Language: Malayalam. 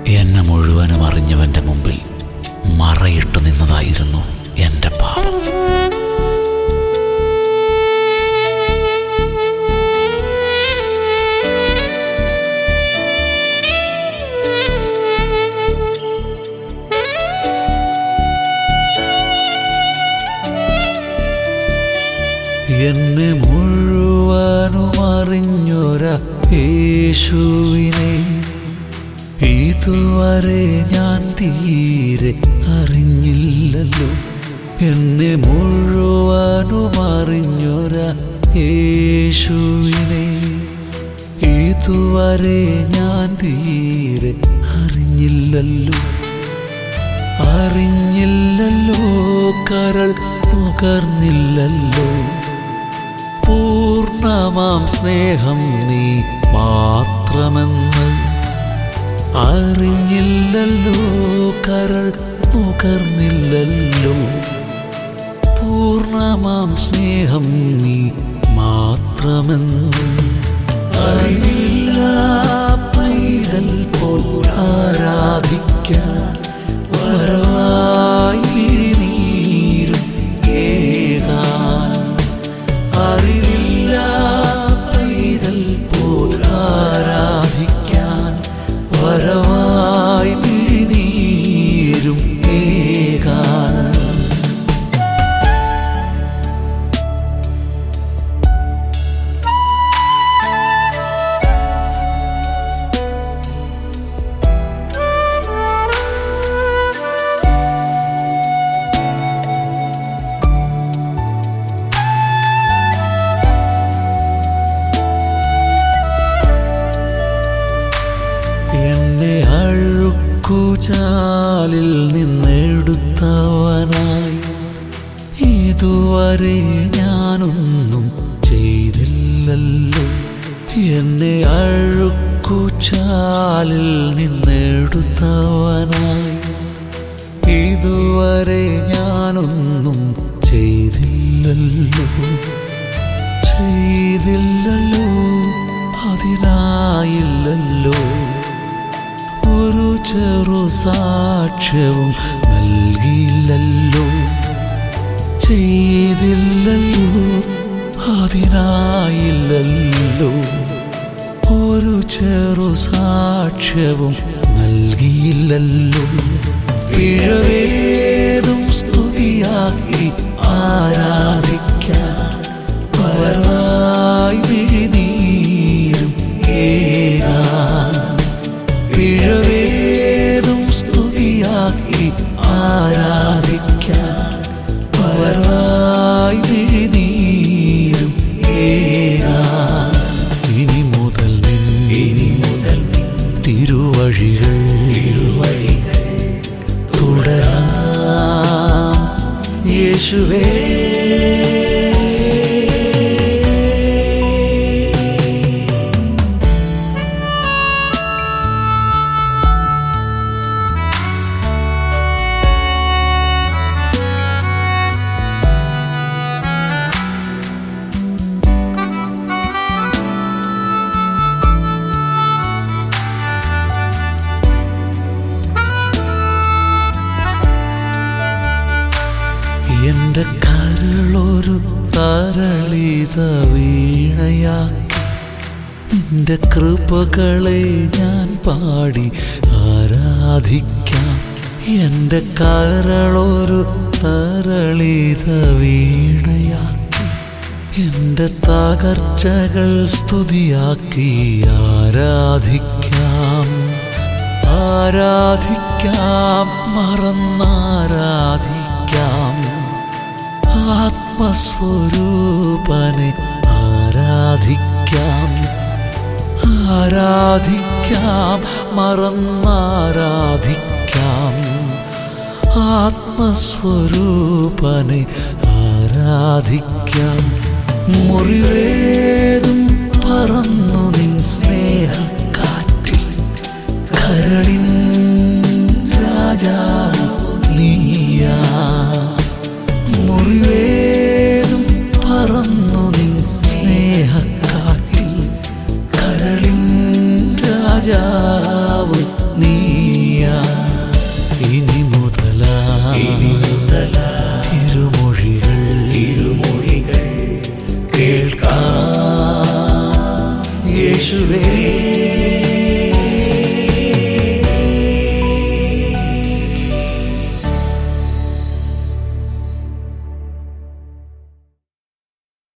എന്നെ മുഴുവനും അറിഞ്ഞവന്റെ മുമ്പിൽ മറയിട്ടു നിന്നതായിരുന്നു എൻ്റെ പാപം എന്നെ മുഴുവനും അറിഞ്ഞൊര യേശുവിനെ ഇതുവരെ ഞാൻ തീരെ അറിഞ്ഞില്ലല്ലോ എന്നെ മുഴുവനും അറിഞ്ഞൊര യേശുവിനെ ഇതുവരെ ഞാൻ തീരെ അറിഞ്ഞില്ലല്ലോ അറിഞ്ഞില്ലല്ലോ കരൾ നുകർന്നില്ലല്ലോ പൂർണ്ണമാം സ്നേഹം നീ മാത്രമെന്ന് അറിഞ്ഞില്ലല്ലോ കരൾ നുകർന്നില്ലല്ലോ പൂർണ്ണമാം സ്നേഹം നീ മാത്രമെന്ന് അറിയില്ല പൈതൽ പോൽ ആരാധിക്കാൻ വരവായി നീരും ഏകാൻ അറിവില്ല പൈതൽ പോൽ ആരാധിക്കാൻ വരവായി നീരും ഏകാൻ എന്നെ അഴുക്കുചാലിൽ നിന്നെടുത്തവനായി ഇതുവരെ ഞാനൊന്നും ചെയ്തില്ലല്ലോ എന്നെ അഴുക്കുചാലിൽ നിന്നെടുത്തവനായി ഇതുവരെ ഞാനൊന്നും ചെയ്തില്ലല്ലോ ചെയ്തില്ലല്ലോ അതിനായില്ലല്ലോ ഒരു ചെറു സാക്ഷ്യവും നൽകിയില്ലല്ലോ ചെയ്തില്ലല്ലോ അതിനായില്ലല്ലോ ഒരു ചെറു സാക്ഷ്യവും നൽകിയില്ലല്ലോ പിഴവേതും സ്തുതിയാക്കി ആരാധിക്കാൻ പരമായി വിഴിനീരും ഏകാൻ പിഴവേതും സ്തുതിയാക്കി ആരാധിക്കാൻ പരമായി വിഴിനീരും ഏകാൻ ഇനി മുതൽ നിൻ ഇനി മുതൽ നിൻ തിരുവഴികൾ തിരുവഴികൾ തുടരാം യേശുവേ എന്റെ കരളൊരു തരളിത വീണയാക്കി നിന്റെ കൃപകളെ ഞാൻ പാടി ആരാധിക്കാം എന്റെ കരളൊരു തരളിത വീണയാക്കി എന്റെ തകർച്ചകൾ സ്തുതിയാക്കി ആരാധിക്കാം ആരാധിക്കാം മറന്നാരാധിക്കാം ആത്മസ്വരൂപനെ ആരാധിക്കാം ആരാധിക്കാം മറന്നാരാധിക്കാം ആത്മസ്വരൂപനെ ആരാധിക്കാം മുറിവേതും പറന്നു നിൻ സ്നേഹക്കാറ്റിൽ കരളിൻ രാജാവ് നീയാ മുറിവേതും പറന്നു നിൻ സ്നേഹക്കാറ്റിൽ കരളിൻ രാജാവ് നീ യേശുവേ